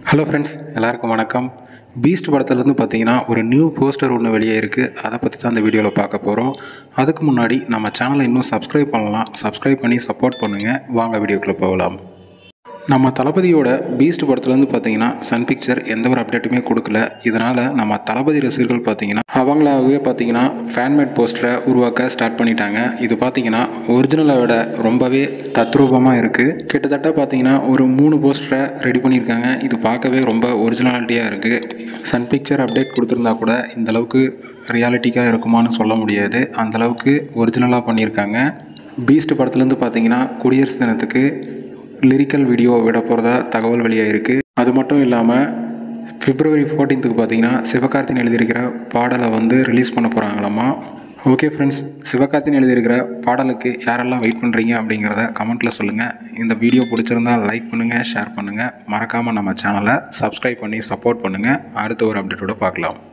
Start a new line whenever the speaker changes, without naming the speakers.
hello friends எல்லாருக்கும் வணக்கம் Beast படத்துலேருந்து பார்த்தீங்கன்னா ஒரு நியூ போஸ்டர் ஒன்று வெளியே இருக்குது அதை பற்றி தான் இந்த வீடியோவில் பார்க்க போகிறோம் அதுக்கு முன்னாடி நம்ம சேனலை இன்னும் சப்ஸ்கிரைப் பண்ணலாம் சப்ஸ்கிரைப் பண்ணி சப்போர்ட் பண்ணுங்கள் வாங்க வீடியோக்குள்ளே போகலாம் நம்ம தளபதியோட பீஸ்ட் படத்துலேருந்து பார்த்தீங்கன்னா சன் பிக்சர் எந்த ஒரு அப்டேட்டுமே கொடுக்கல இதனால் நம்ம தளபதி ரசிகர்கள் பார்த்தீங்கன்னா அவங்களாகவே பார்த்தீங்கன்னா ஃபேன்மேட் போஸ்டரை உருவாக்க ஸ்டார்ட் பண்ணிட்டாங்க இது பார்த்தீங்கன்னா ஒரிஜினலை விட ரொம்பவே தத்ரூபமாக இருக்குது கிட்டத்தட்ட பார்த்தீங்கன்னா ஒரு மூணு போஸ்டரை ரெடி பண்ணியிருக்காங்க இது பார்க்கவே ரொம்ப ஒரிஜினாலிட்டியாக இருக்குது சன் பிக்சர் அப்டேட் கொடுத்துருந்தா கூட இந்த அளவுக்கு ரியாலிட்டிக்காக இருக்குமான்னு சொல்ல முடியாது அந்தளவுக்கு ஒரிஜினலாக பண்ணியிருக்காங்க பீஸ்ட் படத்துலேருந்து பார்த்தீங்கன்னா குடியரசு தினத்துக்கு லிரிக்கல் வீடியோ விட போகிறதா தகவல் வெளியாகிருக்கு அது மட்டும் இல்லாமல் பிப்ரவரி ஃபோர்டீன்த்துக்கு பார்த்தீங்கன்னா சிவகார்த்தின் எழுதியிருக்கிற பாடலை வந்து ரிலீஸ் பண்ண போகிறாங்களாமா ஓகே ஃப்ரெண்ட்ஸ் சிவகார்த்தின் எழுதியிருக்கிற பாடலுக்கு யாரெல்லாம் வெயிட் பண்ணுறீங்க அப்படிங்கிறத கமெண்ட்டில் சொல்லுங்கள் இந்த வீடியோ பிடிச்சிருந்தா லைக் பண்ணுங்கள் ஷேர் பண்ணுங்கள் மறக்காமல் நம்ம சேனலை சப்ஸ்கிரைப் பண்ணி சப்போர்ட் பண்ணுங்கள் அடுத்த ஒரு அப்டேட்டோட பார்க்கலாம்